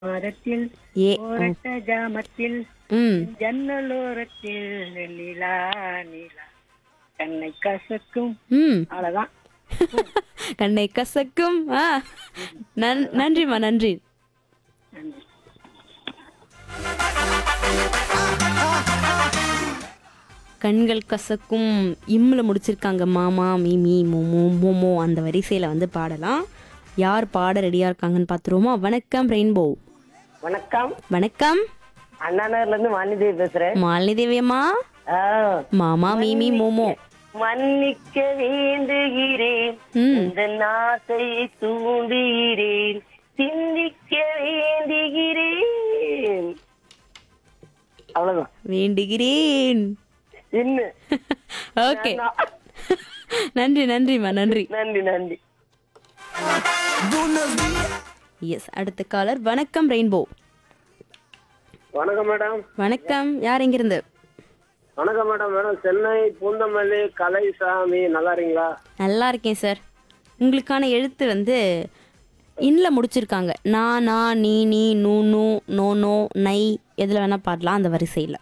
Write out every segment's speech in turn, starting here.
மரத்தில் ஏ ஓரட்ட ஜாமத்தில் ம் ஜன்னலோரத்தில் நிலா நிலா கண்ணை கசக்கும் ம் அவ்வளவுதான் கண்ணை கசக்கும் ஆ நன் நன்றிம்மா நன்றி நன்றி கண்கள் கசக்கும் இம்ல முடிச்சிருக்காங்க மாமா மீமி மோமோ மோமோ அந்த வரிசையில வந்து பாடலாம் யார் பாட ரெடியா இருக்காங்கன்னு பார்த்துருவோமா வணக்கம் ரெயின்போ வணக்கம் வணக்கம் அண்ணா நகர்ல இருந்து வாணிதேவி பேசுறேன் மாலினி தேவியம்மா ஆ, மாமா மீமி மோமோ மன்னிக்க வேண்டுகிறேன் ம் இந்த நாசை தூண்டுகிறேன் சிந்திக்க வேண்டுகிறேன் அவ்வளவுதான் வேண்டுகிறேன் இன்னும் ஓகே நன்றி நன்றிம்மா நன்றி நன்றி நன்றி எஸ் அடுத்த காலர் வணக்கம் ரெயின்போ வணக்கம் மேடம் வணக்கம் யார் எங்கிருந்து வணக்கம் மேடம் மேடம் சென்னை பூந்தமல்லி கலைசாமி நல்லா இருக்கீங்களா நல்லா இருக்கேன் சார் உங்களுக்கான எழுத்து வந்து இன்ல முடிச்சிருக்காங்க நான் நான் நீ நீ நூ நூ நோ நோ நை எதில் வேணால் பாடலாம் அந்த வரிசையில்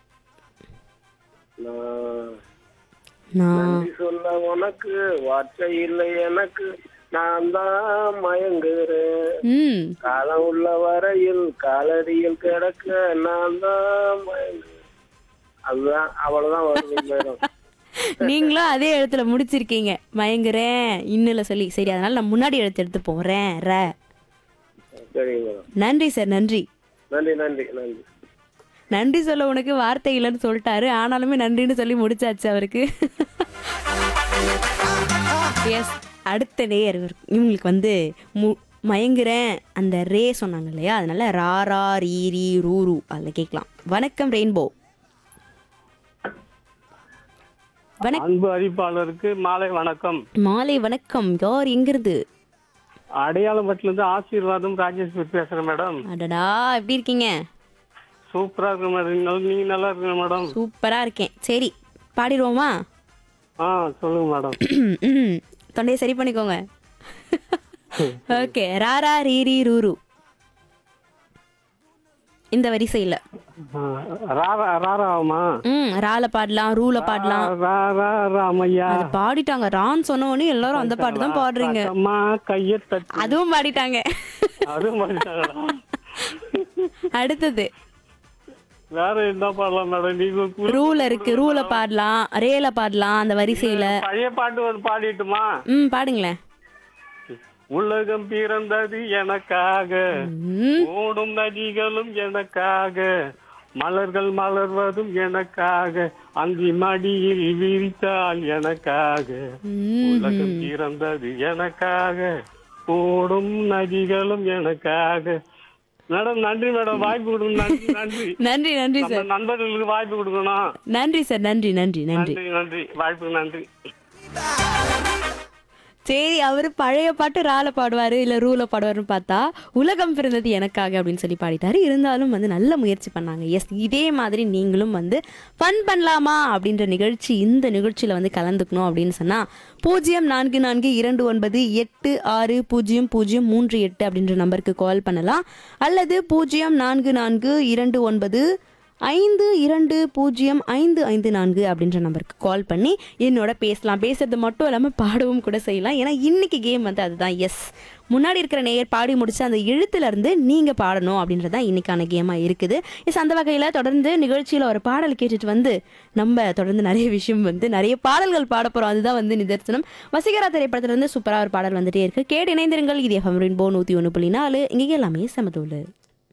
நான் நான் நன்றி சொல்ல உனக்கு வார்த்தை இல்லை எனக்கு நான் தான் மயங்குறேன் ம் காலம் உள்ள வரையில் காலடியில் கிடக்க நான் தான் மயங்குறேன் அதுதான் அவ்வளவுதான் வருது மேடம் நீங்களும் அதே எழுத்துல முடிச்சிருக்கீங்க மயங்குறேன் இன்னுல சொல்லி சரி அதனால நான் முன்னாடி எழுத்து எடுத்து போறேன் ர சரிங்க மேடம் நன்றி சார் நன்றி நன்றி நன்றி நன்றி நன்றி சொல்ல உனக்கு வார்த்தை இல்லைன்னு சொல்லிட்டாரு ஆனாலுமே நன்றின்னு சொல்லி முடிச்சாச்சு அவருக்கு எஸ் அடுத்த நேயர் இவருக்கு- இவங்களுக்கு வந்து மு மயங்குறேன் அந்த ரே சொன்னாங்க இல்லையா அதனால ரா ரா ரீ ரீ ரூ ரூ அதில் கேட்கலாம் வணக்கம் ரெயின்போ வணக் அன்பு அறிவிப்பாளருக்கு மாலை வணக்கம் மாலை வணக்கம் யார் எங்கிருந்து அடையாளம்பட்டில இருந்து ஆசீர்வாதம் ராஜேஷ் பேசுறேன் மேடம் அடடா எப்படி இருக்கீங்க சூப்பரா இருக்கு மேடம் நல்ல- நீங்க நல்லா இருக்கீங்க மேடம் சூப்பரா இருக்கேன் சரி பாடிடுவோமா ஆ சொல்லுங்க மேடம் ம், தொண்டையை சரி பண்ணிக்கோங்க ஓகே ராரா ரீரி ரூரு இந்த வரிசையில் ஆ, ராரா ராராவுமா ம் ரால பாடலாம் ரூல பாடலாம் ரா ரா ராமையா அது பாடிட்டாங்க ரான்னு சொன்ன உடனே எல்லாரும் அந்த பாட்டு தான் பாடுறீங்க அம்மா கைய தட்டி அதுவும் பாடிட்டாங்க அது மாதிரிதானடா. அடுத்தது வேற என்ன பாடலாம் மேடம் நீங்க குறி- ரூல இருக்கு ரூல பாடலாம் ரேல பாடலாம் அந்த வரிசையில பழைய பாட்டு ஒரு பாடிட்டுமா ம் பாடுங்களேன் உலகம் பிறந்தது எனக்காக ம் ஓடும் நதிகளும் எனக்காக மலர்கள் மலர்வதும் எனக்காக அந்தி மடியில் விரித்தால் எனக்காக ம் உலகம் பிறந்தது எனக்காக ஓடும் நதிகளும் எனக்காக மேடம் நன்றி மேடம் வாய்ப்பு கொடுங்க நன்றி நன்றி நன்றி நன்றி நம்ம சார் நண்பர்களுக்கு வாய்ப்பு கொடுக்கணும் நன்றி சார் நன்றி நன்றி நன்றி நன்றி நன்றி வாய்ப்புக்கு நன்றி சரி அவர் பழைய பாட்டு ரால பாடுவாரு இல்ல ரூல பாடுவாருன்னு பார்த்தா உலகம் பிறந்தது எனக்காக அப்படின்னு சொல்லி பாடிட்டாரு இருந்தாலும் வந்து நல்ல முயற்சி பண்ணாங்க எஸ் இதே மாதிரி நீங்களும் வந்து ஃபன் பண்ணலாமா அப்படின்ற நிகழ்ச்சி இந்த நிகழ்ச்சியில வந்து கலந்துக்கணும் அப்படின்னு சொன்னா பூஜ்ஜியம் நான்கு நான்கு இரண்டு ஒன்பது எட்டு ஆறு பூஜ்ஜியம் பூஜ்ஜியம் மூன்று எட்டு அப்படின்ற நம்பருக்கு கால் பண்ணலாம் அல்லது பூஜ்ஜியம் நான்கு நான்கு இரண்டு ஒன்பது ஐந்து இரண்டு பூஜ்ஜியம் ஐந்து ஐந்து நான்கு அப்படின்ற நம்பருக்கு கால் பண்ணி என்னோட பேசலாம் பேசுறது மட்டும் இல்லாமல் பாடவும் கூட செய்யலாம் ஏன்னா இன்னைக்கு கேம் வந்து அதுதான் எஸ் முன்னாடி இருக்கிற நேயர் பாடி முடிச்சு அந்த எழுத்துல இருந்து நீங்க பாடணும் அப்படின்றது தான் இன்னைக்கான கேமா இருக்குது எஸ் அந்த வகையில தொடர்ந்து நிகழ்ச்சியில ஒரு பாடல் கேட்டுட்டு வந்து நம்ம தொடர்ந்து நிறைய விஷயம் வந்து நிறைய பாடல்கள் பாட போறோம் அதுதான் வந்து நிதர்சனம் வசீகரா திரைப்படத்துல இருந்து சூப்பரா ஒரு பாடல் வந்துட்டே இருக்கு கேட்டு இணைந்திருங்கள் இது எஃப்எம் ரெயின்போ நூத்தி ஒன்று புள்ளி நாலு இங்கே எல்லாமே சமத்தூள்